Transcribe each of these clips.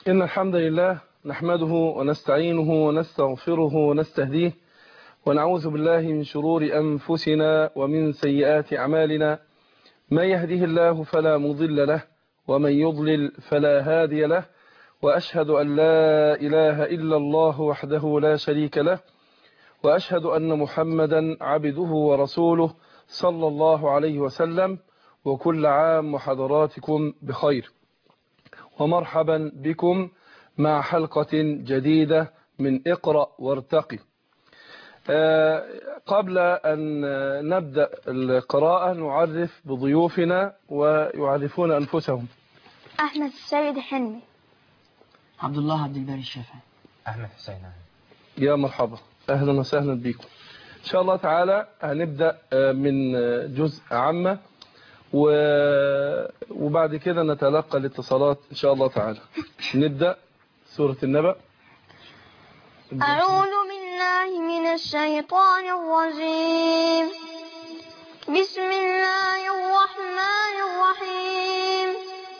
إن الحمد لله نحمده ونستعينه ونستغفره ونستهديه ونعوذ بالله من شرور أنفسنا ومن سيئات أعمالنا من يهده الله فلا مضل له ومن يضلل فلا هادي له وأشهد أن لا إله إلا الله وحده لا شريك له وأشهد أن محمدا عبده ورسوله صلى الله عليه وسلم وكل عام وحضراتكم بخير ومرحبا بكم مع حلقة جديدة من اقرأ وارتقي قبل أن نبدأ القراءة نعرف بضيوفنا ويعرفون أنفسهم أحمد السيد حلمي عبد الله عبد الباري الشافعي أحمد حسين يا مرحبا أهلا وسهلا بكم إن شاء الله تعالى هنبدأ من جزء عامة وبعد كده نتلقى الاتصالات إن شاء الله تعالى نبدأ سورة النبأ أعوذ بالله من الشيطان الرجيم بسم الله الرحمن الرحيم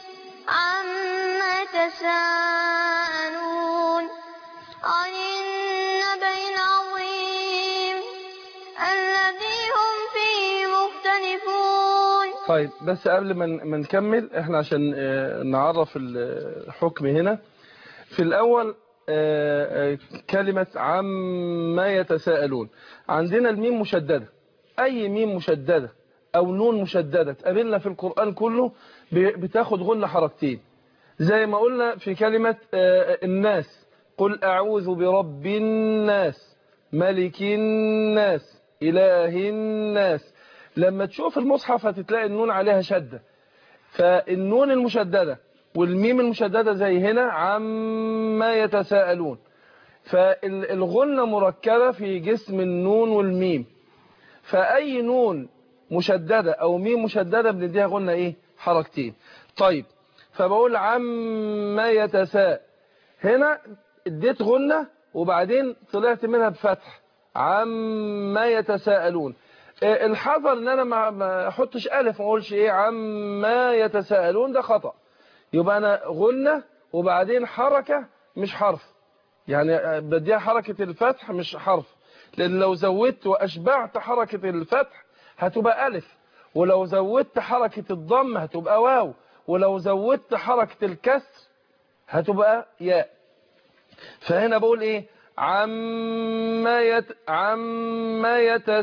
عما تساءلون عن النبأ العظيم الذي هم فيه مختلفون طيب بس قبل ما ما نكمل احنا عشان آه، نعرف الحكم هنا في الأول آه، آه، كلمة عما يتساءلون عندنا الميم مشددة أي ميم مشددة أو نون مشددة تقابلنا في القرآن كله ب- بتاخد غنة حركتين زي ما قلنا في كلمة آه، الناس قل أعوذ برب الناس ملك الناس إله الناس لما تشوف المصحف هتتلاقي النون عليها شدة فالنون المشددة والميم المشددة زي هنا عما يتساءلون فالغنة مركبة في جسم النون والميم فأي نون مشددة أو ميم مشددة بنديها غنة إيه حركتين طيب فبقول عما يتساءل هنا اديت غنة وبعدين طلعت منها بفتح عما يتساءلون آه، الحذر ان انا ما ما احطش الف ما اقولش ايه عما يتساءلون ده خطأ يبقى انا غنة وبعدين حركة مش حرف يعني آه، بديها حركة الفتح مش حرف لان لو زودت واشبعت حركة الفتح هتبقى الف ولو زودت حركة الضم هتبقى واو ولو زودت حركة الكسر هتبقى ياء فهنا بقول ايه عما يت عما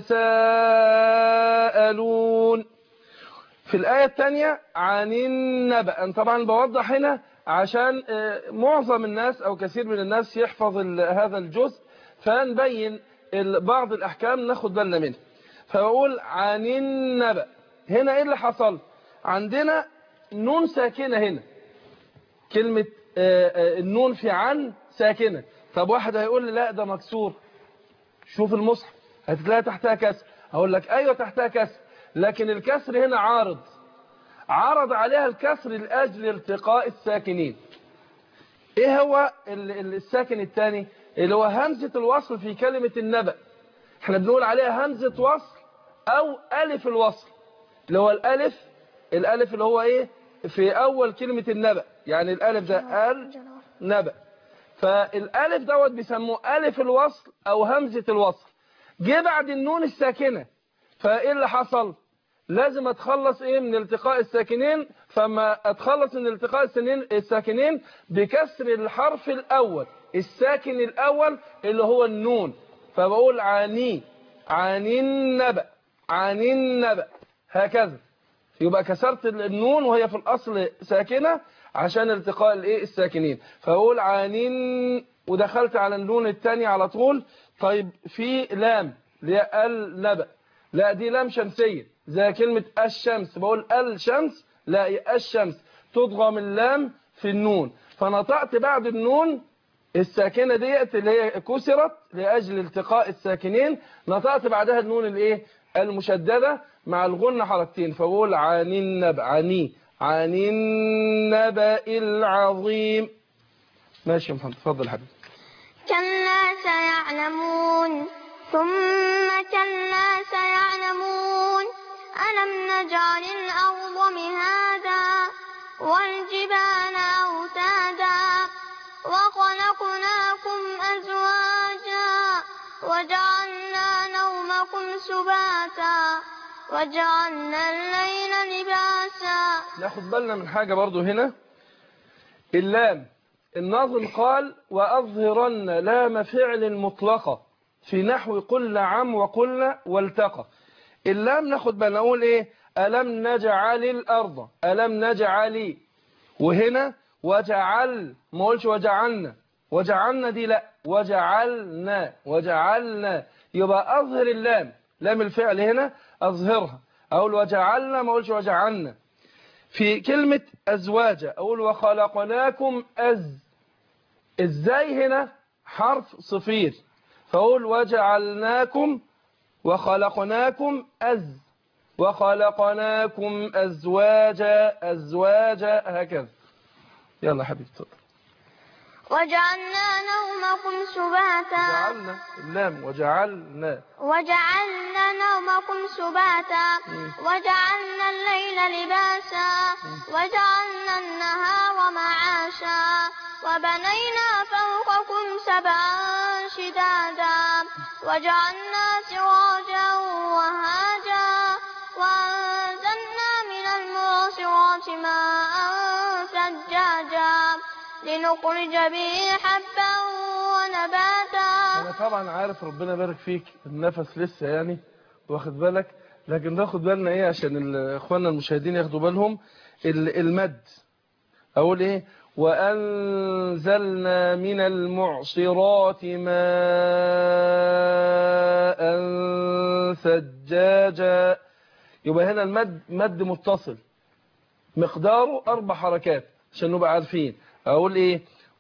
يتساءلون في الآية الثانية عن النبأ أنا طبعا بوضح هنا عشان آه، معظم الناس أو كثير من الناس يحفظ ال- هذا الجزء فنبين ال- بعض الأحكام ناخد بالنا منها فبقول عن النبأ هنا إيه اللي حصل عندنا نون ساكنة هنا كلمة آه، آه، النون في عن ساكنة طب واحد هيقول لي لا ده مكسور شوف المصحف هتلاقي تحتها كسر هقول لك ايوه تحتها كسر لكن الكسر هنا عارض عرض عليها الكسر لاجل التقاء الساكنين ايه هو ال- ال- الساكن الثاني اللي هو همزة الوصل في كلمة النبأ احنا بنقول عليها همزة وصل او الف الوصل اللي هو الالف الالف اللي هو ايه في اول كلمة النبأ يعني الالف ده ال نبأ فالالف دوت بيسموه الف الوصل او همزة الوصل جه بعد النون الساكنة فايه اللي حصل لازم اتخلص ايه من التقاء الساكنين فما اتخلص من التقاء الساكنين الساكنين بكسر الحرف الاول الساكن الاول اللي هو النون فبقول عاني عن النبأ عن النبأ هكذا يبقى كسرت النون وهي في الاصل ساكنة عشان التقاء الايه الساكنين فاقول عانين ودخلت على النون الثاني على طول طيب في لام اللي هي النبأ لا دي لام شمسية زي كلمة الشمس بقول الشمس لا هي الشمس تضغم اللام في النون فنطقت بعد النون الساكنة ديت اللي هي كسرت لأجل التقاء الساكنين نطقت بعدها النون الايه المشددة مع الغنة حركتين فبقول عن النبأ عني عن النبأ العظيم ماشي يا محمد اتفضل يا حبيبي كلا سيعلمون ثم كلا سيعلمون ألم نجعل الأرض مهادا والجبال أوتادا وجعلنا نومكم سباتا وجعلنا الليل لباسا ناخد بالنا من حاجة برضو هنا اللام الناظم قال وأظهرن لام فعل مطلقة في نحو قل عم وقلنا والتقى اللام ناخد بالنا نقول ايه ألم نجعل الأرض ألم نجعل وهنا وجعل ما قولش وجعلنا وجعلنا دي لا وجعلنا وجعلنا يبقى أظهر اللام لام الفعل هنا أظهرها أقول وجعلنا ما قولش وجعلنا في كلمة أزواج أقول وخلقناكم أز إزاي هنا حرف صفير فأقول وجعلناكم وخلقناكم أز وخلقناكم أزواجا أزواجا هكذا يلا حبيبي اتفضل وجعلنا نومكم سباتا جعلنا اللام وجعلنا وجعلنا نومكم سباتا وجعلنا الليل لباسا وجعلنا النهار معاشا وبنينا فوقكم سبعا شدادا وجعلنا سراجا وهاجا وأنزلنا من المعصرات ماء ثجاجا لنخرج به حبا ونباتا أنا طبعا عارف ربنا يبارك فيك النفس لسه يعني واخد بالك لكن ناخد بالنا إيه عشان ال- إخواننا المشاهدين ياخدوا بالهم ال- المد أقول إيه وأنزلنا من المعصرات ماء ثجاجا يبقى هنا المد مد متصل مقداره أربع حركات عشان نبقى عارفين أقول إيه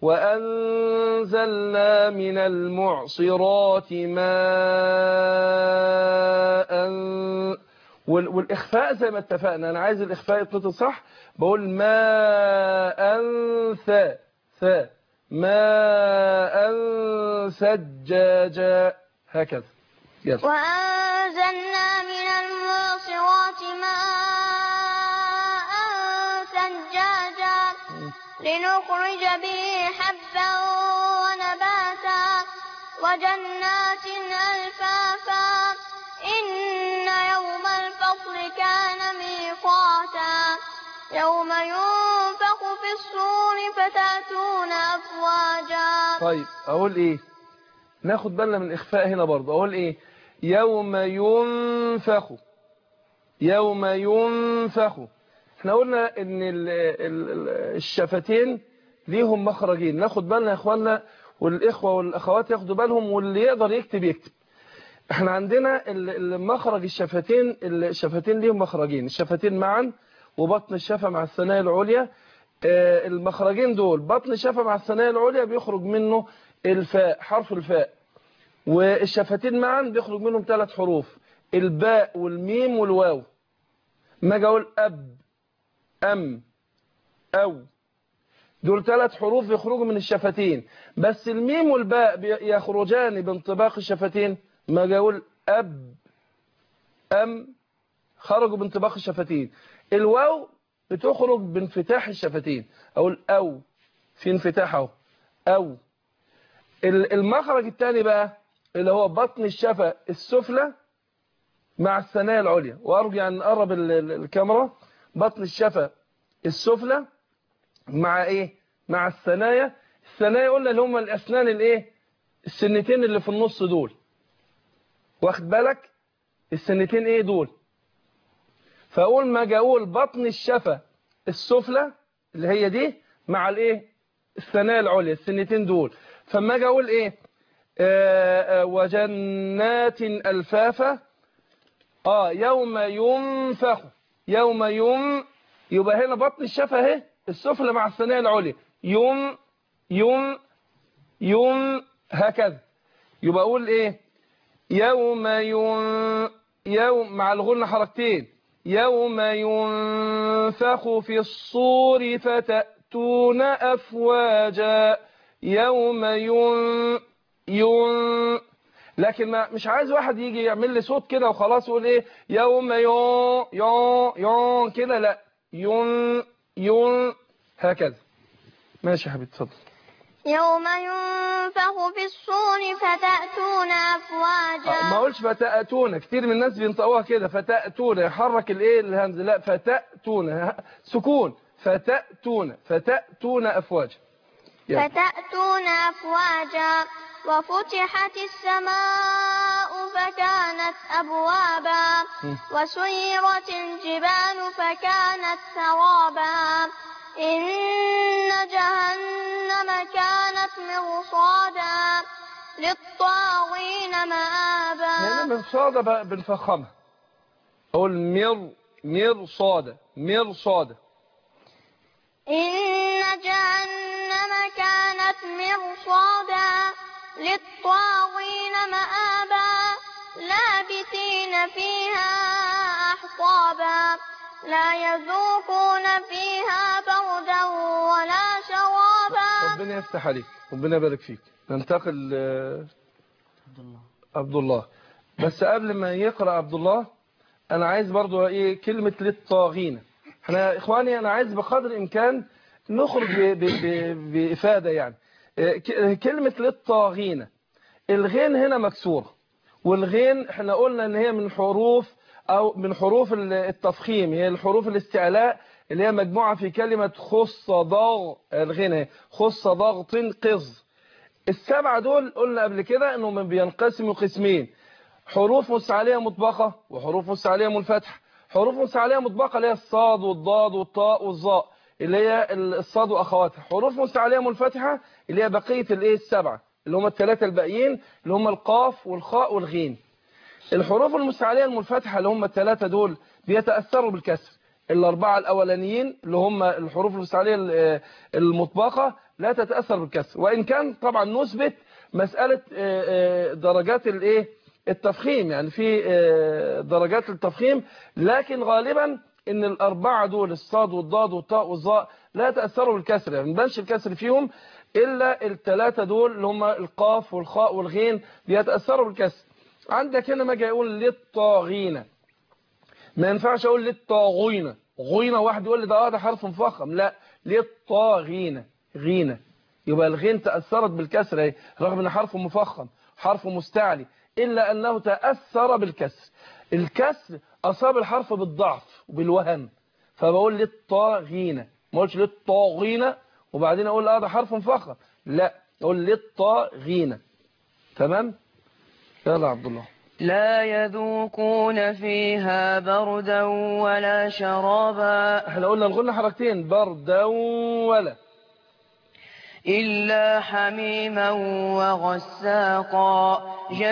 وأنزلنا من المعصرات ماء وال- والإخفاء زي ما اتفقنا أنا عايز الإخفاء يتنطق صح بقول ماء ثا ثا ماء سجاجا هكذا يلا وأنزلنا من المعصرات ماء ثجاجا لنخرج به حبا ونباتا وجنات ألفافا إن يوم الفصل كان ميقاتا يوم ينفخ في الصور فتأتون أفواجا طيب أقول إيه ناخد بالنا من الإخفاء هنا برضه أقول إيه يوم ينفخ يوم ينفخ احنا قلنا ان ال- ال- ال- الشفتين ليهم مخرجين ناخد بالنا يا اخواننا والاخوه والاخوات ياخدوا بالهم واللي يقدر يكتب يكتب احنا عندنا ال- المخرج الشفتين الشفتين ليهم مخرجين الشفتين معا وبطن الشفه مع الثنايا العليا آه، المخرجين دول بطن الشفه مع الثنايا العليا بيخرج منه الفاء حرف الفاء والشفتين معا بيخرج منهم ثلاث حروف الباء والميم والواو ما اجي اقول اب ام او دول ثلاث حروف يخرجوا من الشفتين بس الميم والباء بي- يخرجان بانطباق الشفتين ما اجي اقول اب ام خرجوا بانطباق الشفتين الواو بتخرج بانفتاح الشفتين اقول او في انفتاح اهو او ال- المخرج الثاني بقى اللي هو بطن الشفة السفلى مع الثنايا العليا وارجو ان نقرب ال- ال- الكاميرا بطن الشفة السفلى مع ايه مع الثنايا الثنايا قلنا اللي هم الاسنان الايه السنتين اللي في النص دول واخد بالك السنتين ايه دول فاقول ما اجي اقول بطن الشفة السفلى اللي هي دي مع الايه الثنايا العليا السنتين دول فما اجي اقول ايه آه آه وجنات الفافا اه يوم ينفخ يوم يم يبقى هنا بطن الشفه اهي السفلى مع الثنايا العليا يم يم يم هكذا يبقى اقول ايه يوم ين يوم مع الغنة حركتين يوم ينفخ في الصور فتأتون أفواجا يوم ين ين لكن ما مش عايز واحد يجي يعمل لي صوت كده وخلاص يقول ايه يوم يون يون يون كده لا يون يون هكذا ماشي يا حبيبي اتفضل يوم ينفخ في الصور فتأتون آه، أفواجا ما اقولش فتأتون كتير من الناس بينطقوها كده فتأتون يحرك الايه الهمزه لا فتأتون ه- سكون فتأتون فتأتون افواجا يلا. فتأتون أفواجا وفتحت السماء فكانت أبوابا مم. وسيرت الجبال فكانت سرابا إن جهنم كانت مرصادا للطاغين هنا مآبا من صادة بقى بنفخمها اقول مر مر صادة مر صادة إن جهنم كانت مرصادا للطاغين مآبا لابثين فيها أحقابا لا يذوقون فيها بردا ولا شرابا ربنا يفتح عليك ربنا يبارك فيك ننتقل آه، عبد الله عبد الله بس قبل ما يقرأ عبد الله انا عايز برضو ايه كلمة للطاغين احنا يا اخواني انا عايز بقدر الامكان نخرج ب- ب- ب- بافادة يعني آه، ك- كلمة للطاغين الغين هنا مكسورة والغين احنا قلنا ان هي من حروف او من حروف ال- التفخيم هي الحروف الاستعلاء اللي هي مجموعة في كلمة خص ضغ الغين اهي خص ضغط قز السبعة دول قلنا قبل كده انهم بينقسموا قسمين حروف مستعلية مطبقة وحروف مستعلية منفتحة حروف مستعلية مطبقة اللي هي الصاد والضاد والطاء والظاء اللي هي الصاد واخواتها حروف مستعلية منفتحة اللي هي بقية الايه السبعة اللي هم الثلاثة الباقيين اللي هم القاف والخاء والغين الحروف المستعلية المنفتحة اللي هم الثلاثة دول بيتأثروا بالكسر الأربعة الأولانيين اللي هم الحروف المستعلية ال- المطبقة لا تتأثر بالكسر وإن كان طبعا نثبت مسألة آه، آه، درجات الإيه التفخيم يعني في آه، درجات التفخيم لكن غالبا ان الأربعة دول الصاد والضاد والطاء والظاء لا تأثروا بالكسر يعني ما بانش الكسر فيهم إلا الثلاثة دول اللي هم القاف والخاء والغين بيتأثروا بالكسر عندك هنا ما اجي اقول للطاغين ما ينفعش اقول للطاغين غينه واحد يقول لي ده اه ده حرف مفخم لا للطاغين غينه يبقى الغين تاثرت بالكسر اهي رغم ان حرف مفخم حرف مستعلي الا انه تاثر بالكسر الكسر اصاب الحرف بالضعف وبالوهن فبقول للطاغين ما اقولش للطاغين وبعدين اقول اه ده حرف مفخم لا اقول للطاغين تمام يلا يا عبد الله لا يذوقون فيها بردا ولا شرابا احنا قلنا الغنى حركتين بردا ولا إلا حميما وغساقا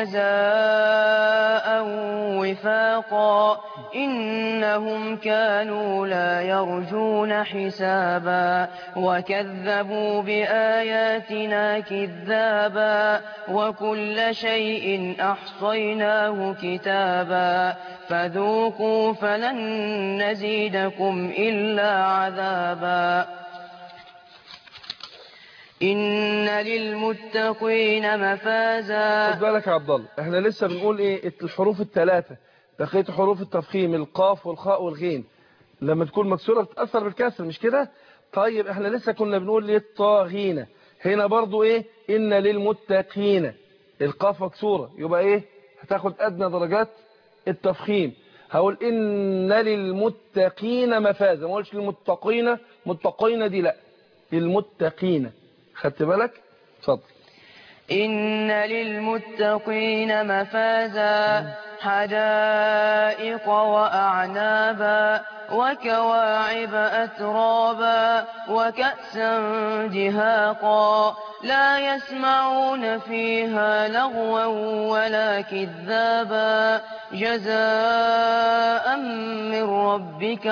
جزاء وفاقا إنهم كانوا لا يرجون حسابا وكذبوا بآياتنا كذابا وكل شيء أحصيناه كتابا فذوقوا فلن نزيدكم إلا عذابا إن للمتقين مفازا خد بالك يا عبد الله احنا لسه بنقول ايه الحروف الثلاثه بقيه حروف التفخيم القاف والخاء والغين لما تكون مكسوره بتاثر بالكسر مش كده طيب احنا لسه كنا بنقول للطاغين هنا برضو ايه ان للمتقين القاف مكسوره يبقى ايه هتاخد ادنى درجات التفخيم هقول ان للمتقين مفازا ما اقولش للمتقين متقين دي لا للمتقين خدت بالك اتفضل إن للمتقين مفازا حدائق وأعنابا وكواعب أترابا وكأسا دهاقا لا يسمعون فيها لغوا ولا كذابا جزاء من ربك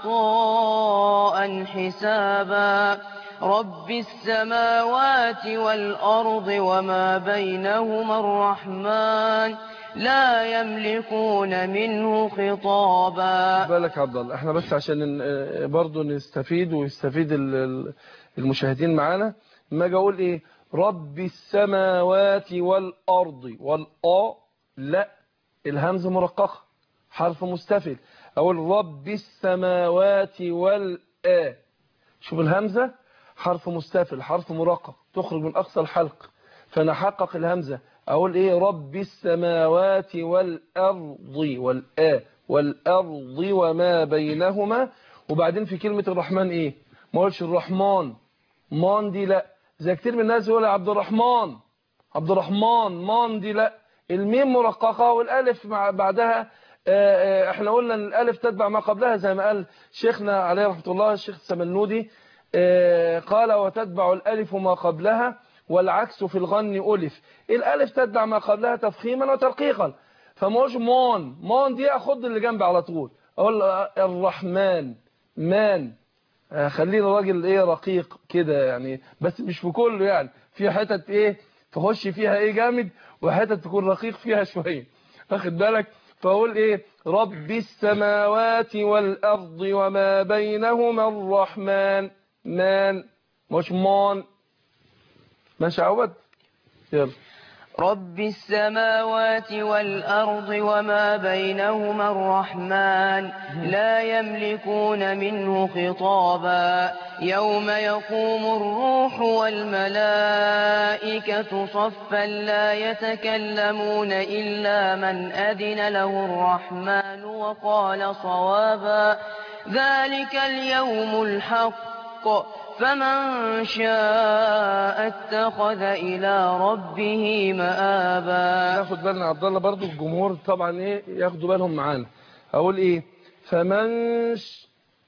عطاء حسابا رب السماوات والأرض وما بينهما الرحمن لا يملكون منه خطابا بالك يا عبد الله احنا بس عشان ن- برضو نستفيد ويستفيد ال- ال- المشاهدين معانا ما اجي اقول ايه رب السماوات والارض والآ لا الهمزه مرققه حرف مستفل اقول رب السماوات والآ شوف الهمزه حرف مستفل حرف مرقق تخرج من أقصى الحلق فنحقق الهمزة أقول إيه رب السماوات والأرض والآ والأرض وما بينهما وبعدين في كلمة الرحمن إيه ما قولش الرحمن مان دي لا زي كتير من الناس يقول عبد الرحمن عبد الرحمن مان دي لا الميم مرققة والالف مع بعدها آه، آه، احنا قلنا ان الالف تتبع ما قبلها زي ما قال شيخنا عليه رحمة الله الشيخ السمنودي آه، قال وتتبع الالف ما قبلها والعكس في الغن ألف الالف تتبع ما قبلها تفخيما وترقيقا فموش مان مان دي اخد اللي جنبي على طول اقول الرحمن مان آه، خلينا راجل ايه رقيق كده يعني بس مش في كله يعني في حتت ايه تخش فيها ايه جامد وحتت تكون رقيق فيها شويه واخد بالك فاقول ايه رب السماوات والارض وما بينهما الرحمن مان مش مان ماشي يا عود يلا رب السماوات والأرض وما بينهما الرحمن لا يملكون منه خطابا يوم يقوم الروح والملائكة صفا لا يتكلمون إلا من أذن له الرحمن وقال صوابا ذلك اليوم الحق فمن شاء اتخذ إلى ربه مآبا ناخد بالنا يا عبد الله برضو الجمهور طبعا ايه ياخدوا بالهم معانا اقول ايه فمنش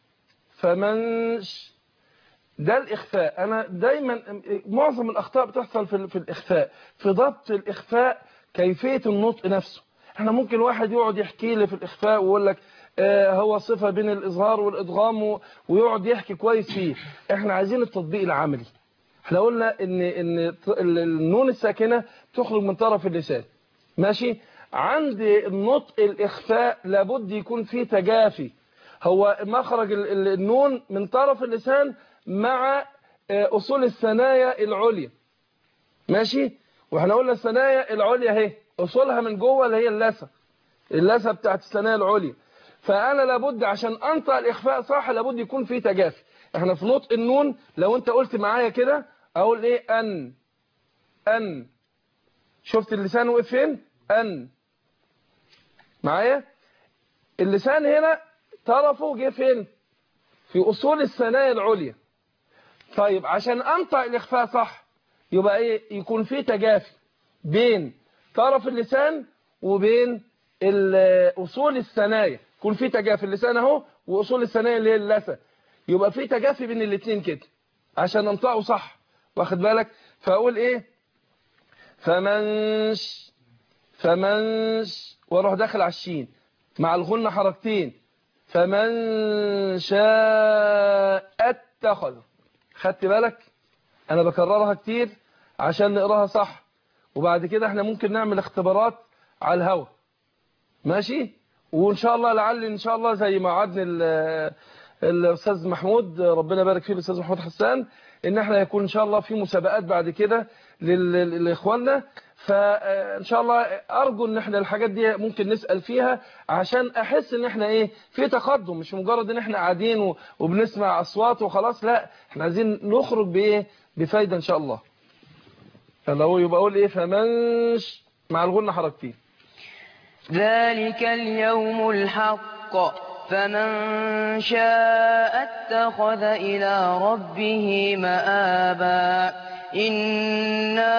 فمنش ده الاخفاء انا دايما معظم الاخطاء بتحصل في, في الاخفاء في ضبط الاخفاء كيفيه النطق نفسه احنا ممكن واحد يقعد يحكي لي في الاخفاء ويقول لك آه هو صفه بين الاظهار والادغام و- ويقعد يحكي كويس فيه احنا عايزين التطبيق العملي احنا قلنا ان ان ط- ال- النون الساكنه تخرج من طرف اللسان ماشي عند النطق الاخفاء لابد يكون فيه تجافي هو مخرج ال- ال- النون من طرف اللسان مع آه، اصول الثنايا العليا ماشي واحنا قلنا الثنايا العليا اهي اصولها من جوه اللي هي اللثه اللثه بتاعت الثنايا العليا فانا لابد عشان انطق الاخفاء صح لابد يكون فيه تجافي احنا في نطق النون لو انت قلت معايا كده اقول ايه ان ان شفت اللسان وقف فين ان معايا اللسان هنا طرفه جه فين في اصول الثنايا العليا طيب عشان انطق الاخفاء صح يبقى ايه يكون في تجافي بين طرف اللسان وبين ال- اصول الثنايا يكون في تجافي اللسان اهو واصول الثنايا اللي هي اللثه يبقى في تجافي بين الاثنين كده عشان انطقه صح واخد بالك فاقول ايه فمنش فمنش واروح داخل على الشين مع الغنة حركتين فمن شاء اتخذ خدت بالك انا بكررها كتير عشان نقراها صح وبعد كده احنا ممكن نعمل اختبارات على الهوا ماشي وان شاء الله لعل ان شاء الله زي ما وعدني ال- الاستاذ محمود ربنا يبارك فيه الاستاذ محمود حسان ان احنا يكون ان شاء الله في مسابقات بعد كده لل- لل- لاخواننا فان شاء الله ارجو ان احنا الحاجات دي ممكن نسال فيها عشان احس ان احنا ايه في تقدم مش مجرد ان احنا قاعدين و- وبنسمع اصوات وخلاص لا احنا عايزين نخرج بايه بفايده ان شاء الله فلو يبقى اقول ايه فمنش مع الغنة حركتين ذلك اليوم الحق فمن شاء اتخذ إلى ربه مآبا إنا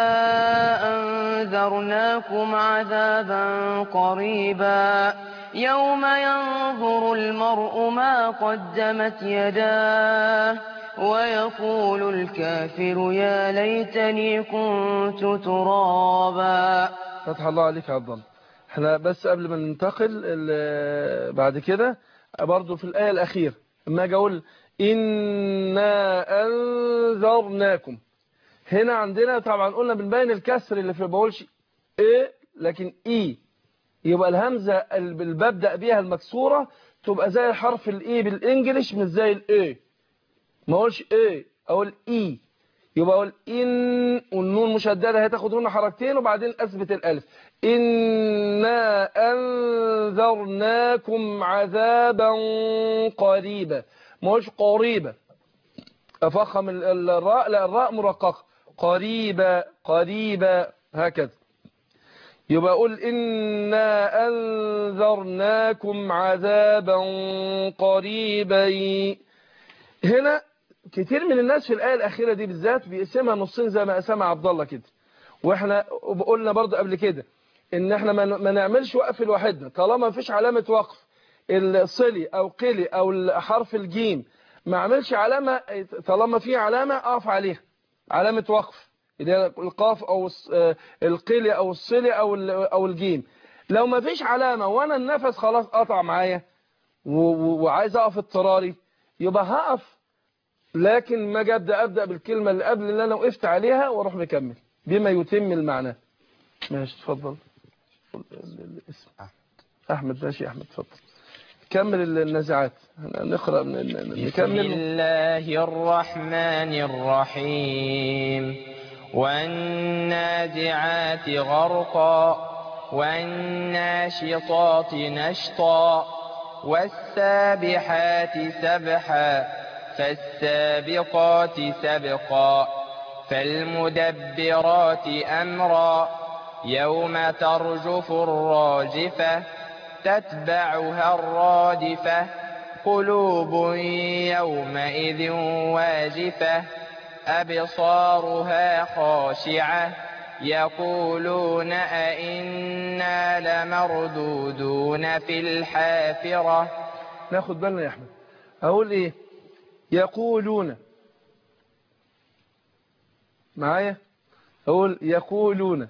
أنذرناكم عذابا قريبا يوم ينظر المرء ما قدمت يداه ويقول الكافر يا ليتني كنت ترابا فتح الله عليك يا عبد الله احنا بس قبل ما ننتقل ال- بعد كده برضو في الآية الأخيرة اما اجي اقول إنا أنذرناكم هنا عندنا طبعا قلنا بنبين الكسر اللي في بقولش ايه لكن اي يبقى الهمزة اللي ببدأ بيها المكسورة تبقى زي حرف الاي بالانجلش مش زي الاي ما اقولش ايه اقول اي يبقى اقول ان والنون مشدده هتاخد هنا حركتين وبعدين اثبت الالف انا انذرناكم عذابا قريبا ما هوش قريبا افخم ال- ال- الراء لا الراء مرققه قريبا قريبا هكذا يبقى اقول انا انذرناكم عذابا قريبا هنا كتير من الناس في الايه الاخيره دي بالذات بيقسمها نصين زي ما قسمها عبد الله كده واحنا قلنا برضه قبل كده ان احنا ما ما نعملش وقف لوحدنا طالما ما فيش علامه وقف الصلي او قلي او حرف الجيم ما اعملش علامه طالما في علامه اقف عليها علامه وقف اللي هي القاف او الص- آه، القلي او الصلي او ال- او الجيم لو ما فيش علامه وانا النفس خلاص قطع معايا و- و- وعايز اقف اضطراري يبقى هقف لكن ما اجي ابدا ابدا بالكلمه اللي قبل اللي انا وقفت عليها واروح مكمل بما يتم المعنى ماشي اتفضل قول ال- الاسم احمد ماشي احمد اتفضل كمل النزعات نقرا ن- ن- بسم نكمل الله الرحمن الرحيم والنازعات غرقا والناشطات نشطا والسابحات سبحا فالسابقات سبقا فالمدبرات أمرا يوم ترجف الراجفة تتبعها الرادفة قلوب يومئذ واجفة أبصارها خاشعة يقولون أئنا لمردودون في الحافرة ناخد بالنا يا احمد اقول ايه يقولون معايا اقول يقولون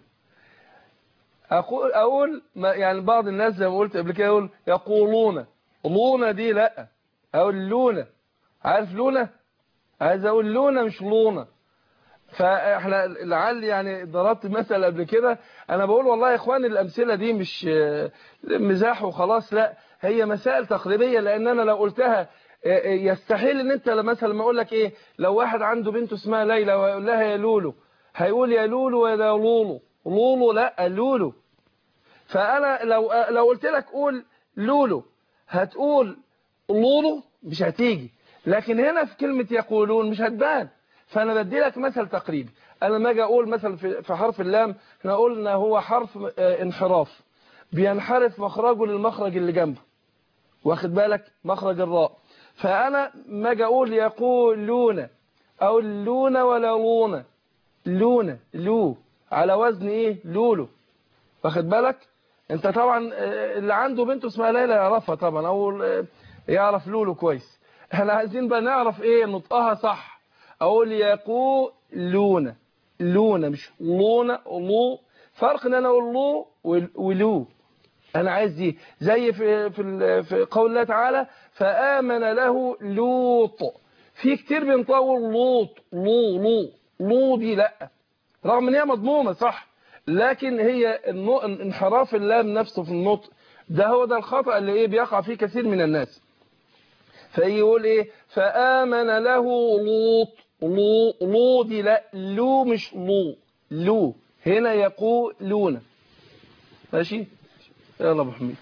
اقول اقول ما يعني بعض الناس زي ما قلت قبل كده يقول يقولون لونه دي لا اقول لونه عارف لونه عايز اقول لونه مش لونه فاحنا لعل يعني ضربت مثل قبل كده انا بقول والله يا اخوان الامثله دي مش آه، مزاح وخلاص لا هي مسائل تقريبيه لان انا لو قلتها آه، آه، يستحيل ان انت مثلا ما اقول لك ايه لو واحد عنده بنت اسمها ليلى ويقول لها يا لولو هيقول يا لولو ولا لولو لولو لا لولو فانا لو لو قلت لك قول لولو هتقول لولو مش هتيجي لكن هنا في كلمة يقولون مش هتبان فانا بدي لك مثل تقريبي انا لما اجي اقول مثلا في في حرف اللام احنا قلنا هو حرف آه، انحراف بينحرف مخرجه للمخرج اللي جنبه واخد بالك مخرج الراء فانا ما اجي اقول يقولون او لون ولا لون لون لو على وزن ايه لولو واخد بالك انت طبعا آه، اللي عنده بنت اسمها ليلى يعرفها طبعا او آه، يعرف لولو كويس احنا عايزين بقى نعرف ايه نطقها صح اقول يقولون لون مش لون لو فرق ان انا اقول لو وال- ولو انا عايز دي زي في في ال- في قول الله تعالى فآمن له لوط في كتير بينطول لوط لو لو لو دي لا رغم ان هي مضمومه صح لكن هي النو- انحراف اللام نفسه في النطق ده هو ده الخطأ اللي ايه بيقع فيه كثير من الناس فيقول ايه فآمن له لوط لو لو دي لا لو مش لو لو هنا يقولون ماشي يلا ابو حميد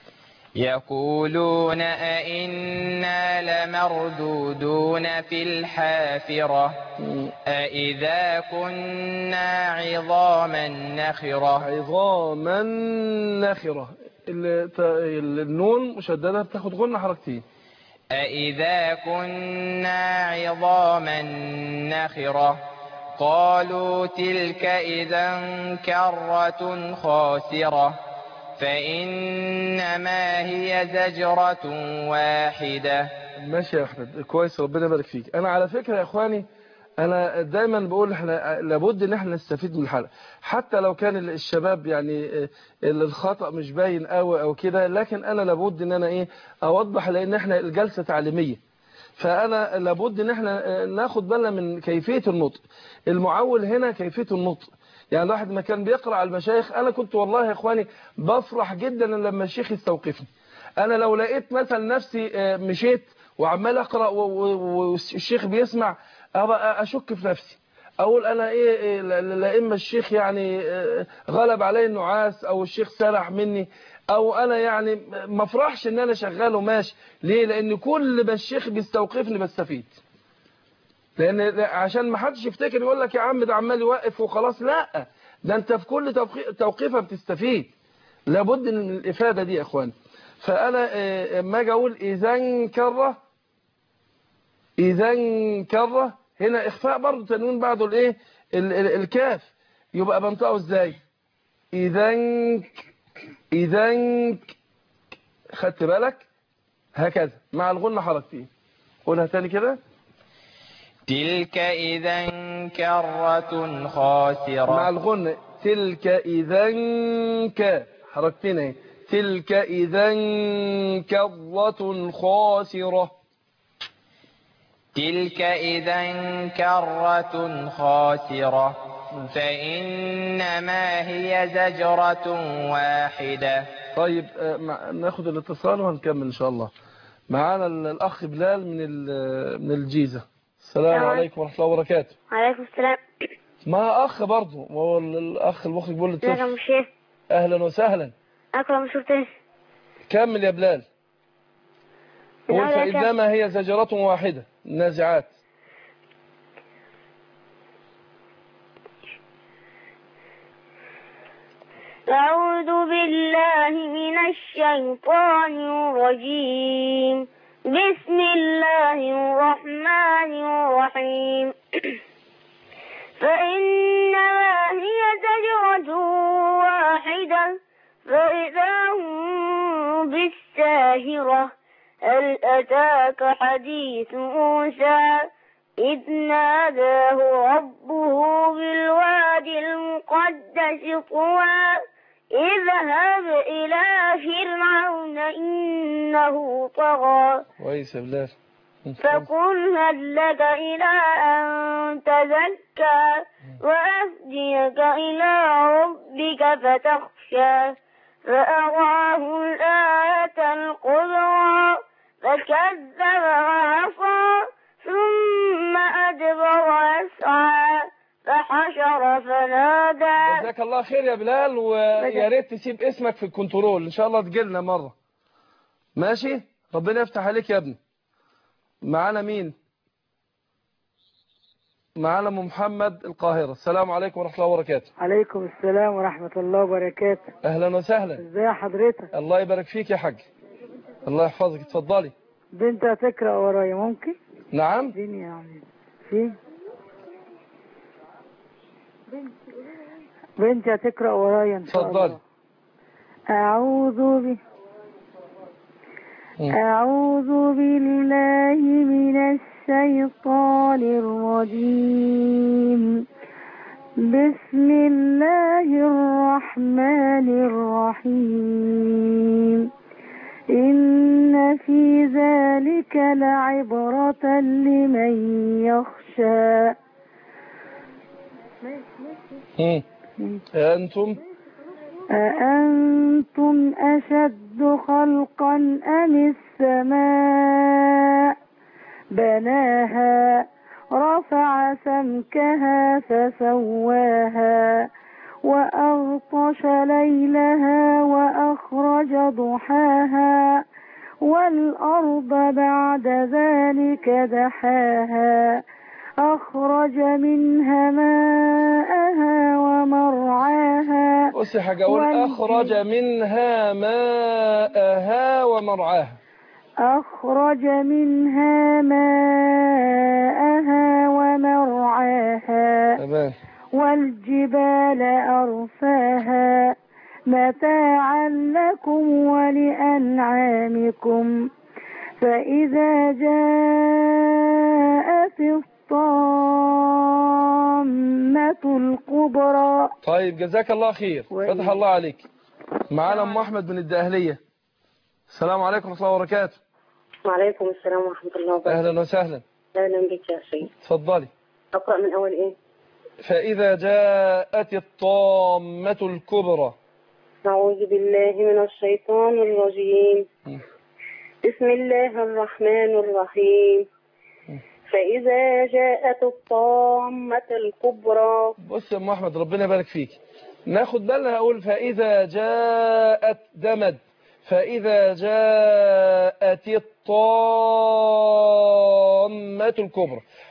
يقولون أئنا لمردودون في الحافرة مم. أئذا كنا عظاما نخرة عظاما نخرة ال- ت- ال- النون مشددة بتاخد غنة حركتين أئذا كنا عظاما نخرة قالوا تلك إذا كرة خاسرة فإنما هي زجرة واحدة ماشي يا احمد كويس ربنا يبارك فيك انا على فكرة يا اخواني انا دايما بقول احنا لابد ان احنا نستفيد من الحلقة حتى لو كان الشباب يعني آه، الخطأ مش باين قوي او كده لكن انا لابد ان انا ايه اوضح لان احنا الجلسة تعليمية فانا لابد ان احنا آه، ناخد بالنا من كيفية النطق المعول هنا كيفية النطق يعني الواحد ما كان بيقرأ على المشايخ انا كنت والله يا اخواني بفرح جدا لما الشيخ يستوقفني انا لو لقيت مثلا نفسي آه، مشيت وعمال اقرا و- و- والشيخ بيسمع ابقى اشك في نفسي اقول انا ايه, إيه لا- لا لا اما الشيخ يعني آه، غلب علي النعاس او الشيخ سرح مني او انا يعني ما افرحش ان انا شغال وماشي ليه لان كل ما الشيخ بيستوقفني بستفيد لان عشان ما حدش يفتكر يقول لك يا عم ده عمال يوقف وخلاص لا ده انت في كل توقي- توقيفه بتستفيد لابد من الافاده دي يا اخوان فانا آه، اما اجي اقول اذا انكره اذا انكره هنا اخفاء برضه تنوين بعده الايه ال- ال- الكاف يبقى بنطقه ازاي اذا انك اذا انك خدت بالك هكذا مع الغنة حركتين قولها تاني كده تلك إذا كرة خاسرة مع الغنة تلك إذا ك حركتين اهي تلك إذا كرة خاسرة تلك إذا كرة خاسرة فإنما هي زجرة واحدة طيب آه، مع- ناخد الاتصال وهنكمل إن شاء الله معانا ال- الأخ بلال من ال- من الجيزة السلام السلام عليكم ورحمة الله وبركاته عليكم السلام ما أخ برضه هو ال- الأخ المخرج بيقول ازيك يا للطفل مشير أهلا وسهلا اقرا من سورة ايه كمل يا بلال قول الأول يا كام؟ فإنما هي زجرة واحدة النازعات أعوذ بالله من الشيطان الرجيم بسم الله الرحمن الرحيم فإنما هي زجرة واحدة فإذا هم بالساهرة هل أتاك حديث موسى إذ ناداه ربه بالوادي المقدس طوى اذهب إلى فرعون إنه طغى كويس يا بلال فقل هل لك إلى أن تزكى وأهديك إلى ربك فتخشى فأراه الآية الكبرى فكذب وعصى ثم أدبر ويسعى فحشر فنادى جزاك الله خير يا بلال ويا ريت تسيب اسمك في الكنترول ان شاء الله تجيلنا مره ماشي ربنا يفتح عليك يا ابني معانا مين معانا ام محمد القاهره السلام عليكم ورحمه الله وبركاته عليكم السلام ورحمة الله وبركاته اهلا وسهلا ازي حضرتك الله يبارك فيك يا حاج الله يحفظك اتفضلي بنت هتقرأ ورايا ممكن نعم اديني يعني في بنتي هتقرأ ورايا ان شاء اتفضلي الله أعوذ ب... مم. أعوذ بالله من الشيطان الرجيم بسم الله الرحمن الرحيم إن في ذلك لعبرة لمن يخشى مم. انتم أأنتم أشد خلقا أم السماء بناها رفع سمكها فسواها وأغطش ليلها وأخرج ضحاها والأرض بعد ذلك دحاها أخرج منها ماءها ومرعاها بصي حاجه اقول والجن. اخرج منها ماءها ومرعاها أخرج منها ماءها ومرعاها تمام والجبال أرساها متاعا لكم ولأنعامكم فإذا جاءت الطامة الكبرى طيب جزاك الله خير وإيه. فتح الله عليك معانا ام احمد من الدقهليه السلام عليكم ورحمه الله وبركاته وعليكم السلام ورحمة الله وبركاته اهلا وسهلا أهلا بك يا سيد اتفضلي أقرأ من أول إيه فاذا جاءت الطامه الكبرى أعوذ بالله من الشيطان الرجيم م. بسم الله الرحمن الرحيم فإذا جاءت الطامة الكبرى بص يا ام احمد ربنا يبارك فيك ناخد بالنا اقول فاذا جاءت دمد فاذا جاءت الطامه الكبرى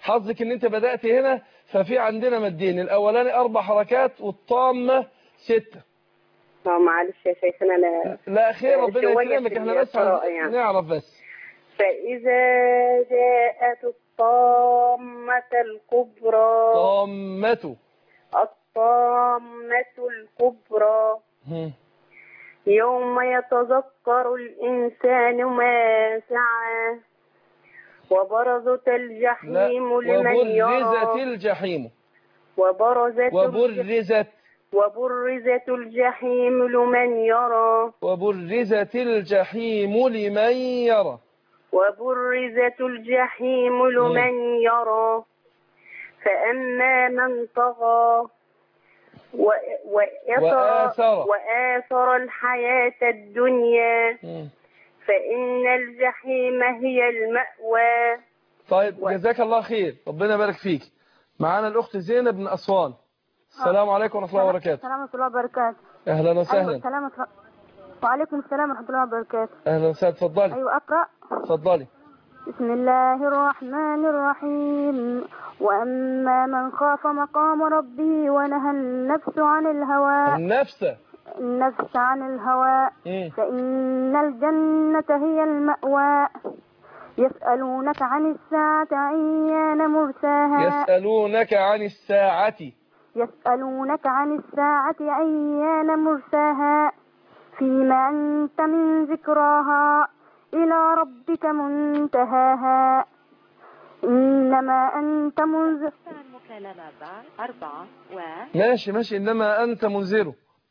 حظك ان انت بدأت هنا ففي عندنا مدين الاولاني اربع حركات والطامة ستة اه معلش يا شيخنا انا لا خير ربنا شوية يكرمك في احنا بس القراءة عايزين يعني. نعرف بس فإذا جاءت الطامة الكبرى طامته الطامة الكبرى هم. يوم يتذكر الإنسان ما سعى وبرزت لا الجحيم لمن وبرزت يرى الجحيم وبرزت الج- وبرزت وبرزت الجحيم لمن يرى وبرزت الجحيم لمن يرى وبرزت الجحيم لمن يرى فأما من طغى و- وآثر, وآثر. وآثر الحياة الدنيا مم. فإن الجحيم هي المأوى طيب جزاك الله خير ربنا يبارك فيك معانا الأخت زينب من أسوان السلام عليكم ورحمة الله وبركاته السلام ورحمة الله وبركاته أهلا وسهلا السلام وعليكم السلام ورحمة الله وبركاته أهلا وسهلا اتفضلي أيوة أقرأ اتفضلي بسم الله الرحمن الرحيم وأما من خاف مقام ربه ونهى النفس عن الهوى النفس النفس عن الهوى مم. فإن الجنة هي المأوى يسألونك عن الساعة أيان مرساها يسألونك عن الساعة يسألونك عن الساعة أيان مرساها فيما أنت من ذكراها إلى ربك منتهاها إنما أنت منذر المكالمة بعد أربعة و ماشي ماشي إنما أنت منذر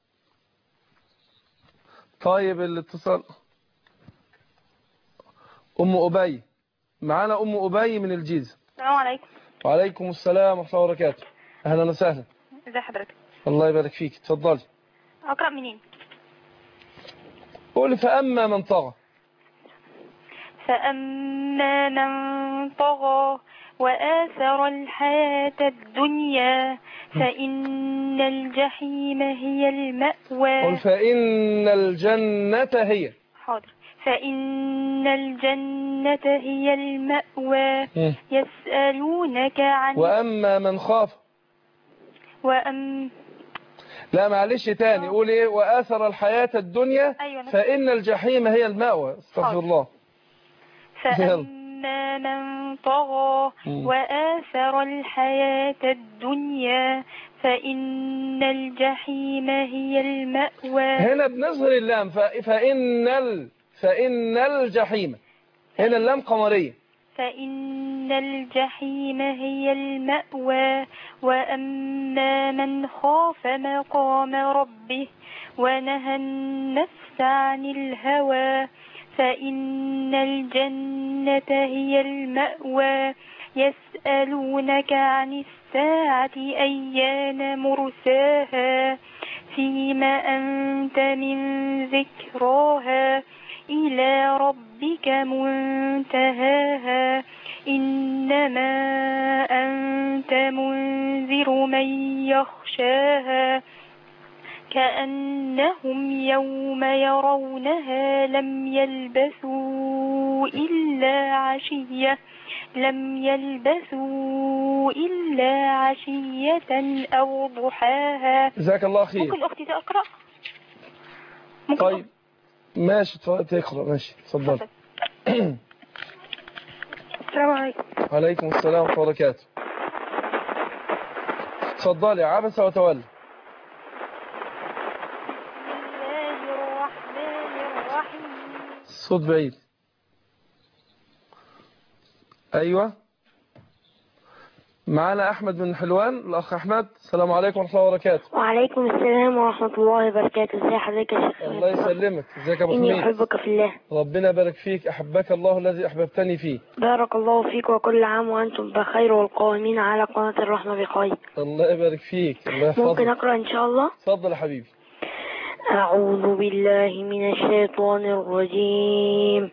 طيب الاتصال أم أبي معانا أم أبي من الجيزة السلام عليكم وعليكم السلام ورحمة الله وبركاته أهلا وسهلا ازي حضرتك الله يبارك فيك اتفضلي اقرا منين قولي فأما من طغى فأما من طغى وآثر الحياة الدنيا فإن الجحيم هي قل المأوى فإن الجنة هي حاضر فإن الجنة هي المأوى مم. يسألونك عن وأما من خاف وأم لا معلش تاني قول ايه وآثر الحياة الدنيا أيوة أنا- فإن الجحيم هي المأوى استغفر حاضر. الله فأما من طغى مم. وآثر الحياة الدنيا فإن الجحيم هي المأوى هنا بنظهر اللام ف- فإن ال فإن الجحيم هنا اللام قمرية فإن الجحيم هي المأوى وأما من خاف مقام ربه ونهى النفس عن الهوى فإن الجنة هي المأوى يسألونك عن الساعة أيان مرساها فيما أنت من ذكراها إلى ربك منتهاها إنما أنت منذر من يخشاها كأنهم يوم يرونها لم يلبثوا إلا عشية لم يلبثوا إلا عشية أو ضحاها جزاك الله خير ممكن أختي تقرأ ممكن طيب ماشي تف- تقرأ ماشي اتفضل السلام عليكم عليكم السلام ورحمة الله وبركاته اتفضلي عبس وتولى بسم الله الرحمن الرحيم الصوت بعيد أيوة معانا أحمد من حلوان الأخ أحمد السلام عليكم ورحمة الله وبركاته وعليكم السلام ورحمة الله وبركاته ازي حضرتك يا شيخ الله يسلمك ازيك يا أبو إني حميد أحبك في الله ربنا يبارك فيك أحبك الله الذي أحببتني فيه بارك الله فيك وكل عام وأنتم بخير والقائمين على قناة الرحمة بخير الله يبارك فيك الله ممكن يحفظك أقرأ إن شاء الله اتفضل يا حبيبي أعوذ بالله من الشيطان الرجيم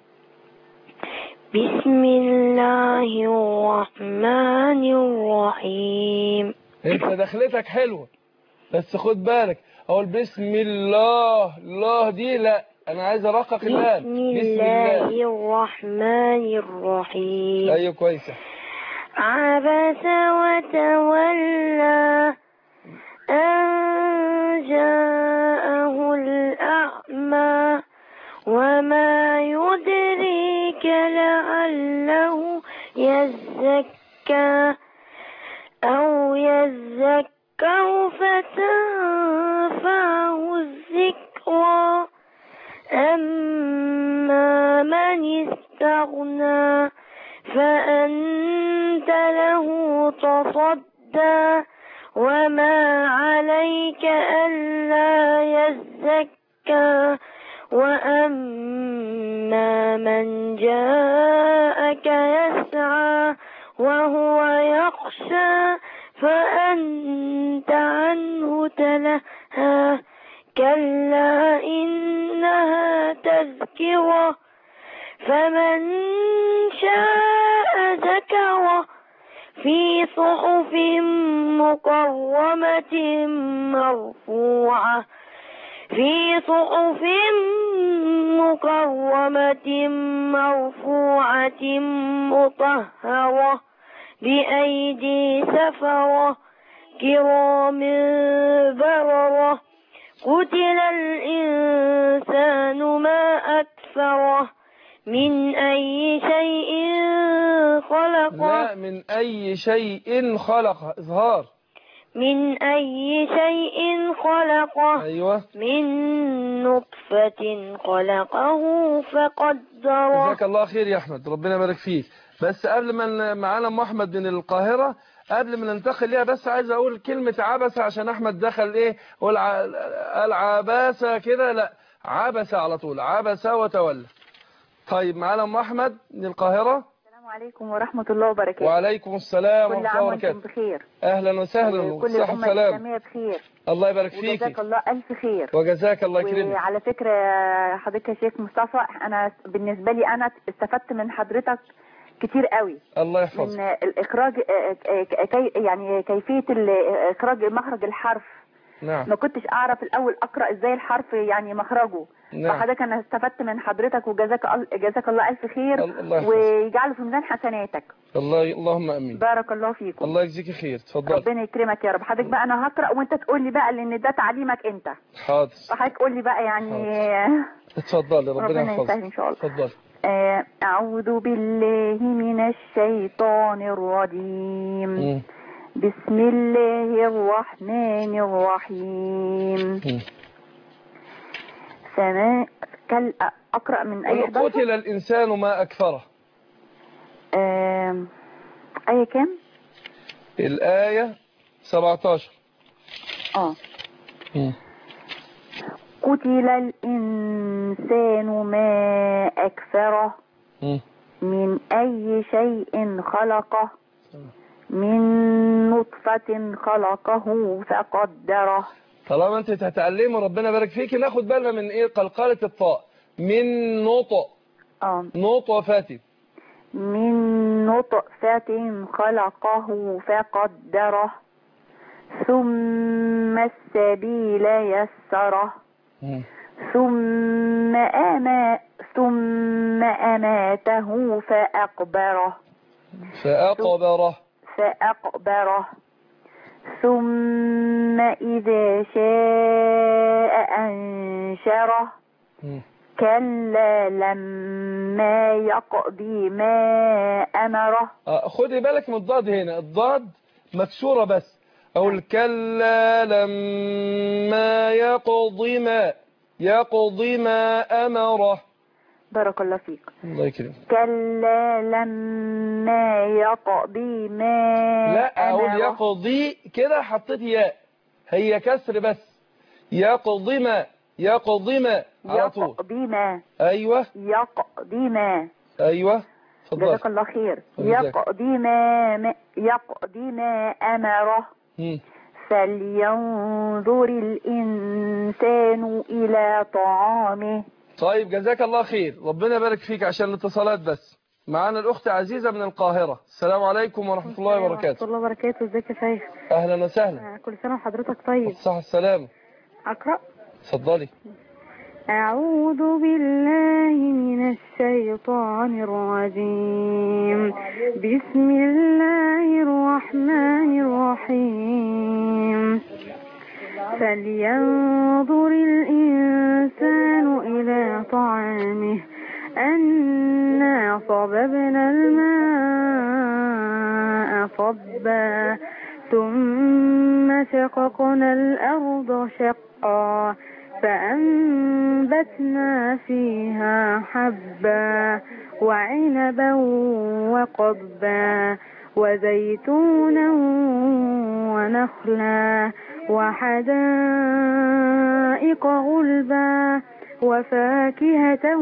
بسم الله الرحمن الرحيم انت دخلتك حلوة بس خد بالك اقول بسم الله الله دي لا انا عايز ارقق اللام بسم الله الرحمن الرحيم ايوه كويسة عبس وتولى أن جاءه الأعمى وما يدريك لعله يزكى أو يذكر فتنفعه الذكرى أما من استغنى فأنت له تصدى وما عليك ألا يزكى وأما من جاءك يسعى وهو يخشى فأنت عنه تلهى كلا إنها تذكرة فمن شاء ذكره في صحف مكرمة مرفوعة في صحف مكرمة مرفوعة مطهرة بأيدي سفرة كرام بررة قتل الإنسان ما أكفره من أي شيء خلقه لا من أي شيء خلق إظهار من أي شيء خلقه أيوة من نطفة خلقه فقدره جزاك الله خير يا أحمد ربنا يبارك فيك بس قبل ما ن- معانا أم أحمد من القاهرة قبل ما ننتقل ليها بس عايز أقول كلمة عبسة عشان أحمد دخل إيه قول ع- العباسة كده لا عبسة على طول عبسة وتولى طيب معانا أم أحمد من القاهرة السلام عليكم ورحمة الله وبركاته وعليكم السلام كل ورحمة عام الله وانتم وبركاته بخير أهلا وسهلا وكل وصحة الأمة وسلام الإسلامية بخير الله يبارك وجزاك فيك الله ألف خير وجزاك الله يكرمك وعلى فكرة حضرتك يا شيخ مصطفى أنا بالنسبة لي أنا استفدت من حضرتك كتير قوي الله من يحفظك الإخراج آه، آه، كي يعني كيفية ال- إخراج مخرج الحرف نعم ما كنتش أعرف الأول أقرأ إزاي الحرف يعني مخرجه نعم فحضرتك أنا استفدت من حضرتك وجزاك ال- جزاك الله ألف خير الله يحفظك ويجعله في ميزان حسناتك الله اللهم امين بارك الله فيكم الله يجزيك خير اتفضل ربنا يكرمك يا رب حضرتك بقى انا هقرا وانت تقول لي بقى لان ده تعليمك انت حاضر فحضرتك قول لي بقى يعني اتفضل ربنا ربنا يحفظك يسهل ان شاء الله اتفضل آه، اعوذ بالله من الشيطان الرجيم مم. بسم الله الرحمن الرحيم مم. فما كل اقرا من اي قل 11 قتل الانسان ما اكفره آه، اي كام الايه 17 اه مم. قتل الانسان ما اكفره مم. من أي شيء خلقه من نطفة خلقه فقدره طالما انت هتتعلمي ربنا يبارك فيك ناخد بالنا من ايه قلقله الطاء من نطق آه. نطفه من نطفة خلقه فقدره ثم السبيل يسره مم. ثم أما ثم أماته فأقبره فاقبره فأقبره ثم إذا شاء أنشره مم. كلا لما يقضي ما أمره آه، خدي بالك من الضاد هنا الضاد مكسوره بس اقول كلا لما يقضي ما يقضي ما امره بارك الله فيك الله يكرمك كلا لما يقضي ما لا اقول أمره يقضي كده حطيت ياء هي كسر بس يقضي ما يقضي ما على طول يقضي ما ايوه يقضي ما ايوه اتفضل جزاك الله خير جزاك. يقضي ما ما- يقضي ما أمره مم. فلينظر الإنسان إلى طعامه طيب جزاك الله خير ربنا يبارك فيك عشان الاتصالات بس معانا الاخت عزيزه من القاهره السلام عليكم ورحمه الله ورحمة وبركاته الله وبركاته ازيك يا شيخ اهلا وسهلا آه، كل سنة وحضرتك طيب الصحه السلام أقرأ اتفضلي أعوذ بالله من الشيطان الرجيم بسم الله الرحمن الرحيم فلينظر الإنسان إلى طعامه أنا صببنا الماء صبا ثم شققنا الأرض شقا فأنبتنا فيها حبا وعنبا وقضبا وزيتونا ونخلا وحدائق غلبا وفاكهة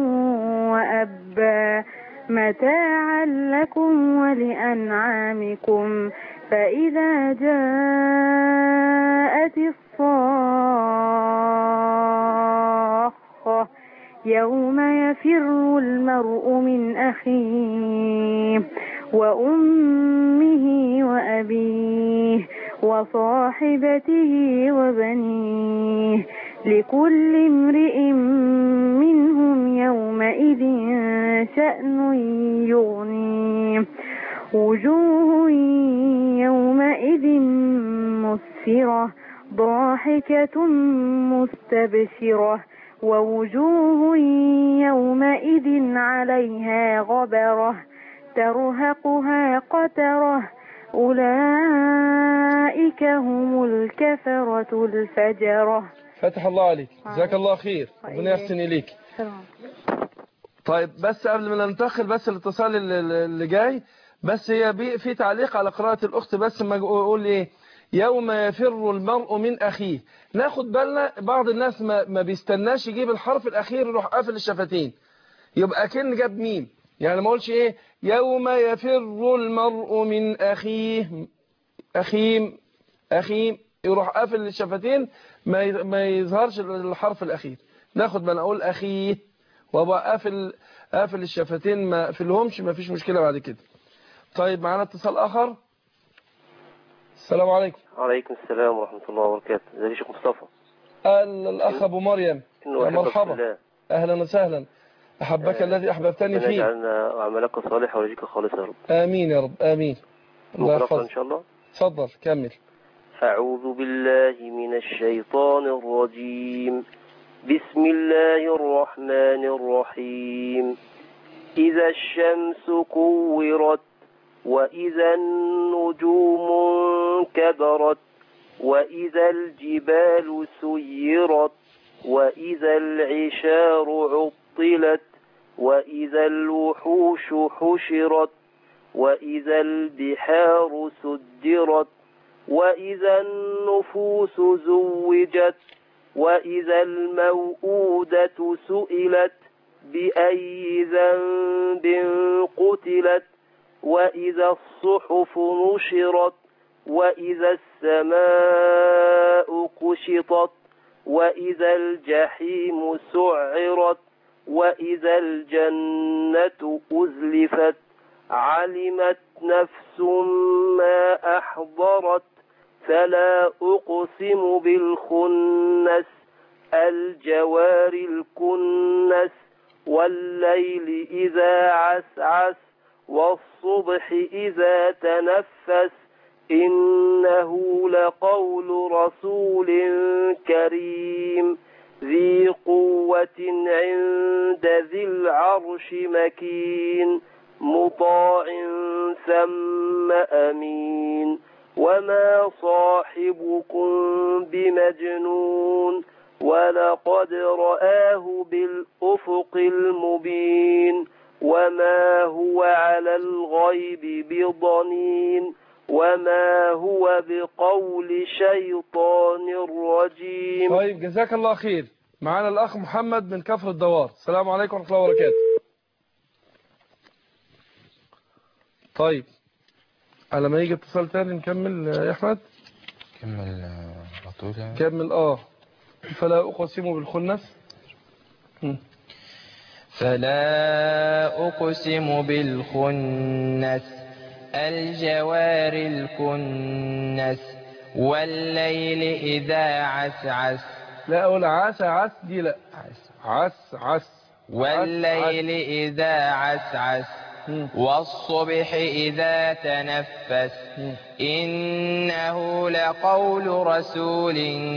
وأبا متاعا لكم ولأنعامكم فإذا جاءت الصاخة يوم يفر المرء من أخيه وأمه وأبيه وصاحبته وبنيه لكل امرئ منهم يومئذ شأن يغنيه وجوه يومئذ مسفرة ضاحكة مستبشرة ووجوه يومئذ عليها غبرة ترهقها قترة أولئك هم الكفرة الفجرة فتح الله عليك جزاك الله خير ربنا يحسن إليك طيب بس قبل ما ننتقل بس الاتصال اللي اللي جاي بس هي بي- في تعليق على قراءة الأخت بس ما أقول إيه يوم يفر المرء من أخيه ناخد بالنا بعض الناس ما, ما بيستناش يجيب الحرف الأخير يروح قافل الشفتين يبقى كن جاب ميم يعني ما اقولش إيه يوم يفر المرء من أخيه أخيم أخيم يروح قافل الشفتين ما ي- ما يظهرش الحرف الأخير ناخد بالنا أقول أخيه وابقى قافل قافل الشفتين ما اقفلهمش ما فيش مشكلة بعد كده طيب معانا اتصال آخر السلام عليكم وعليكم السلام ورحمة الله وبركاته ازيك يا شيخ مصطفى ال- الأخ أبو مريم إنه يا أحبك في مرحبا الله أهلا وسهلا أحبك الذي أحببتني ربنا فيه يجعلنا أعمالك صالحة ورزقك خالص يا رب آمين يا رب آمين الله ممكن أقرأ إن يحفظك شاء الله اتفضل كمل أعوذ بالله من الشيطان الرجيم بسم الله الرحمن الرحيم إذا الشمس كورت وإذا النجوم انكدرت وإذا الجبال سيرت وإذا العشار عطلت وإذا الوحوش حشرت وإذا البحار سجرت وإذا النفوس زوجت وإذا الموءودة سئلت بأي ذنب قتلت وإذا الصحف نشرت وإذا السماء كشطت وإذا الجحيم سعرت وإذا الجنة أزلفت علمت نفس ما أحضرت فلا أقسم بالخنس الجوار الكنس والليل إذا عسعس والصبح إذا تنفس إنه لقول رسول كريم ذي قوة عند ذي العرش مكين مطاع ثم أمين وما صاحبكم بمجنون ولقد رآه بالأفق المبين وما هو على الغيب بضنين وما هو بقول شيطان رجيم طيب جزاك الله خير معانا الأخ محمد من كفر الدوار السلام عليكم ورحمة الله وبركاته طيب على ما يجي اتصال تاني نكمل يا أحمد كمل على طول يعني كمل اه فلا أقسم بالخنس مم. فلا أقسم بالخنس الجوار الكنس والليل إذا عسعس لا أقول عسى عس دي لا عس عس عس والليل إذا عسعس والصبح إذا تنفس إنه لقول رسول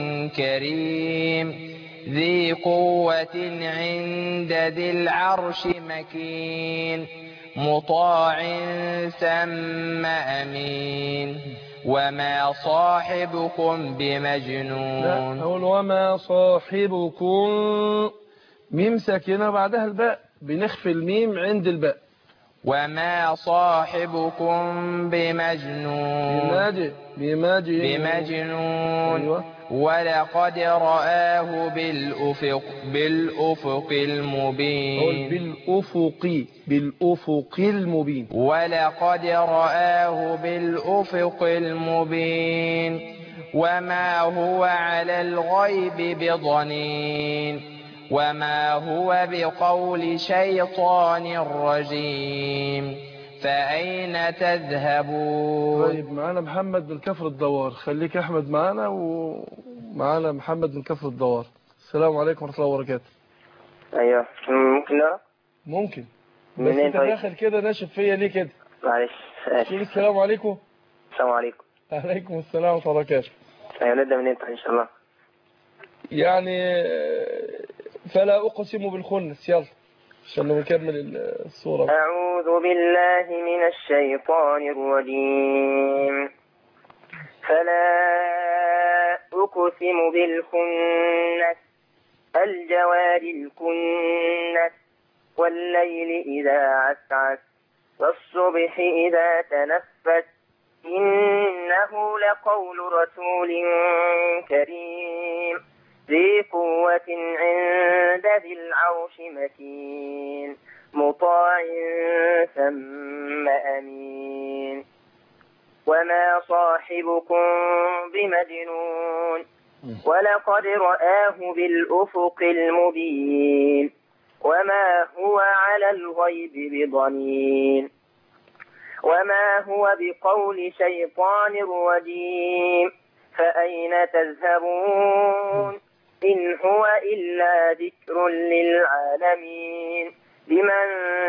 كريم ذي قوة عند ذي العرش مكين مطاع ثم أمين وما صاحبكم لا بمجنون أقول وما صاحبكم ميم ساكنة بعدها الباء بنخفي الميم عند الباء وما صاحبكم بمجنون بماجد بماجد بمجنون أيوة. ولقد رآه بالأفق بالأفق أقول المبين بالأفق بالأفق المبين ولقد رآه بالأفق المبين وما هو على الغيب بضنين وما هو بقول شيطان رجيم فأين تذهبون طيب معانا محمد من كفر الدوار خليك أحمد معانا ومعانا محمد من كفر الدوار السلام عليكم ورحمة الله وبركاته ايوه ممكن لا ممكن بس منين انت طيب؟ داخل كده ناشف فيا ليه كده معلش تقول آسف. السلام عليكم السلام عليكم عليكم السلام ورحمة الله وبركاته ايوه نبدا منين طيب ان شاء الله يعني آه، فلا أقسم بالخنس يلا عشان نكمل الصورة أعوذ بالله من الشيطان الرجيم فلا أقسم بالخنس الجوار الكنس والليل إذا عسعس والصبح إذا تنفس إنه لقول رسول كريم ذي قوة عند ذي العرش مكين مطاع ثم أمين وما صاحبكم بمجنون ولقد رآه بالأفق المبين وما هو على الغيب بضنين وما هو بقول شيطان رجيم فأين تذهبون إن هو إلا ذكر للعالمين لمن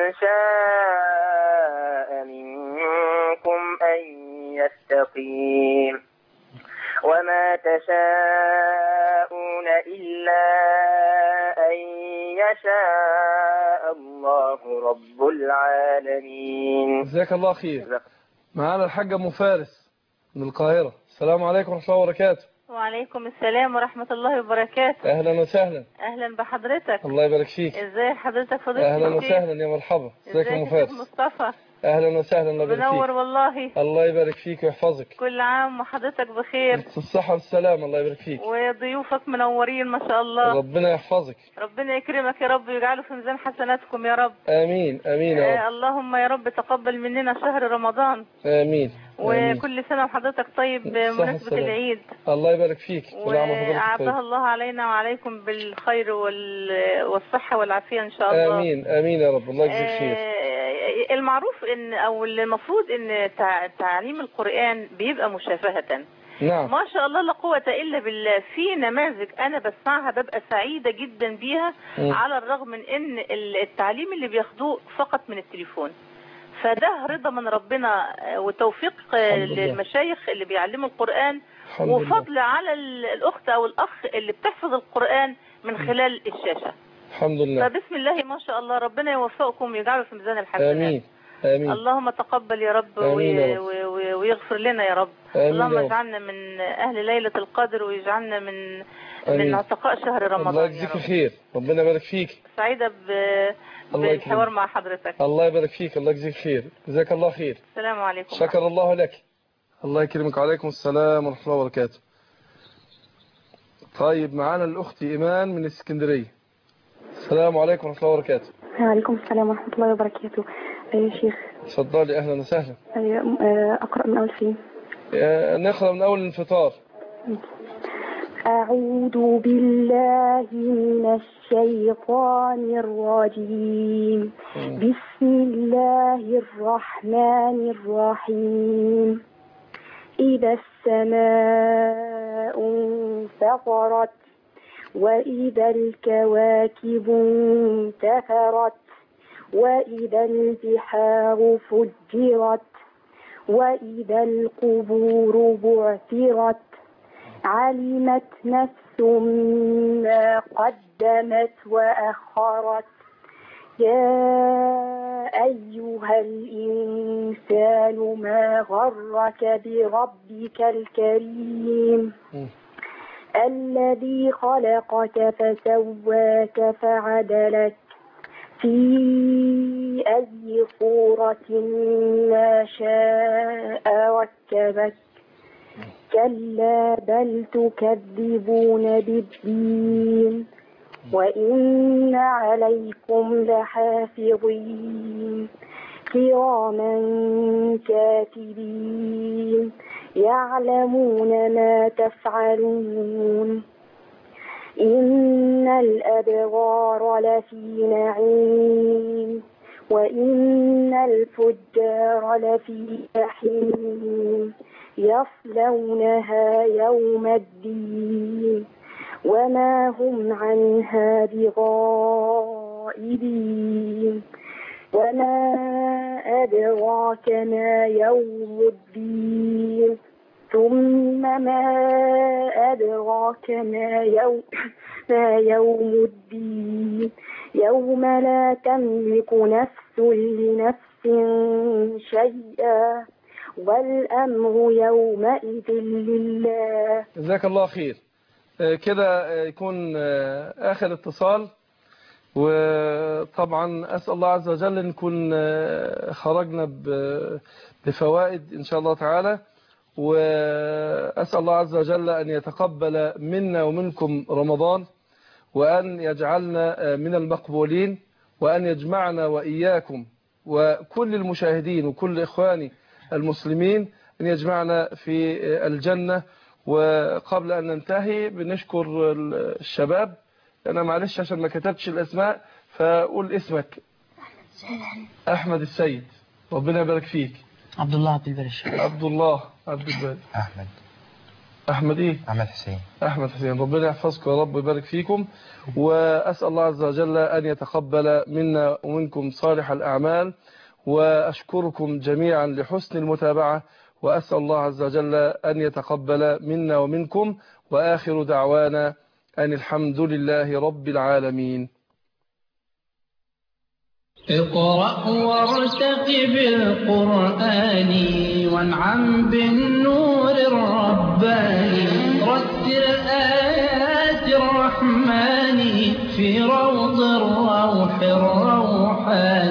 شاء منكم أن يستقيم وما تشاءون إلا أن يشاء الله رب العالمين جزاك الله خير معانا الحاجة أم فارس من القاهرة السلام عليكم ورحمة الله وبركاته وعليكم السلام ورحمة الله وبركاته أهلا وسهلا أهلا بحضرتك الله يبارك فيك ازاي حضرتك فضيلة أهلا الشيخ؟ وسهلا يا مرحبا ازيك يا أم ازيك يا شيخ فارس مصطفى أهلا وسهلا الله يبارك منور فيك والله الله يبارك فيك ويحفظك كل عام وحضرتك بخير في الصحة والسلامة الله يبارك فيك وضيوفك منورين ما شاء الله ربنا يحفظك ربنا يكرمك يا رب ويجعله في ميزان حسناتكم يا رب آمين آمين يا آه رب اللهم يا رب تقبل مننا شهر رمضان آمين آمين وكل سنة وحضرتك طيب بمناسبة والسلام. العيد الله يبارك فيك كل عام وحضرتك وأعطاها بخير الله علينا وعليكم بالخير وال- والصحة والعافية إن شاء الله آمين آمين يا رب الله يجزيك خير آه، المعروف ان او المفروض ان تع- تعليم القرآن بيبقى مشافهة نعم ما شاء الله لا قوة الا بالله في نماذج انا بسمعها ببقى سعيدة جدا بيها مم. على الرغم من ان ال- التعليم اللي بياخدوه فقط من التليفون فده رضا من ربنا آه، وتوفيق آه، الحمد لله. للمشايخ اللي بيعلموا القرآن الحمد لله. وفضل على ال- الاخت او الاخ اللي بتحفظ القرآن من خلال الشاشة الحمد لله فبسم الله ما شاء الله ربنا يوفقكم ويجعله في ميزان الحسنات آمين آمين اللهم تقبل يا رب آمين يا وي- رب. وي- وي- ويغفر لنا يا رب آمين اللهم يا رب. اجعلنا من أهل ليلة القدر ويجعلنا من آمين. من عتقاء شهر الله رمضان يا يجزيك رب خير ربنا يبارك فيك سعيدة ب... الله بالحوار يكرمك. مع حضرتك الله يبارك فيك الله يجزيك خير جزاك الله خير السلام عليكم شكر الله لك الله يكرمك وعليكم السلام ورحمة الله وبركاته طيب معانا الأخت إيمان من اسكندرية السلام عليكم ورحمة الله وبركاته وعليكم السلام ورحمة الله وبركاته أي شيخ تفضلي أهلا وسهلا أي آه، أقرأ من أول فين آه، نقرأ من أول الانفطار أعوذ بالله من الشيطان الرجيم بسم الله الرحمن الرحيم إذا السماء انفطرت وإذا الكواكب انتثرت وإذا البحار فجرت وإذا القبور بعثرت علمت نفس ما قدمت وأخرت يا أيها الإنسان ما غرك بربك الكريم الذي خلقك فسواك فعدلك في أي صورة ما شاء ركبك كلا بل تكذبون بالدين وإن عليكم لحافظين كراما كاتبين يعلمون ما تفعلون إن الأبرار لفي نعيم وإن الفجار لفي جحيم يصلونها يوم الدين وما هم عنها بغائبين وما أدراك ما يوم الدين ثم ما أدراك ما يوم ما يوم الدين يوم لا تملك نفس لنفس شيئا والأمر يومئذ لله جزاك الله خير آه، كده آه، يكون آه، آخر اتصال وطبعا أسأل الله عز وجل أن نكون آه، خرجنا ب- بفوائد إن شاء الله تعالى وأسأل الله عز وجل أن يتقبل منا ومنكم رمضان وأن يجعلنا آه، من المقبولين وأن يجمعنا وإياكم وكل المشاهدين وكل إخواني المسلمين أن يجمعنا في آه، الجنة وقبل أن ننتهي بنشكر الشباب أنا معلش عشان ما كتبتش الأسماء فقول اسمك أحمد السيد ربنا يبارك فيك عبد الله عبد الباري الشافعي عبد الله عبد الباري أحمد أحمد إيه أحمد حسين أحمد حسين ربنا يحفظكم يا رب ويبارك فيكم وأسأل الله عز وجل أن يتقبل منا ومنكم صالح الأعمال وأشكركم جميعا لحسن المتابعة وأسأل الله عز وجل أن يتقبل منا ومنكم وآخر دعوانا أن الحمد لله رب العالمين اقرأ وارتقب القرآن وانعم بالنور الرباني رتل آيات الرحمن في روض الروح الروحاني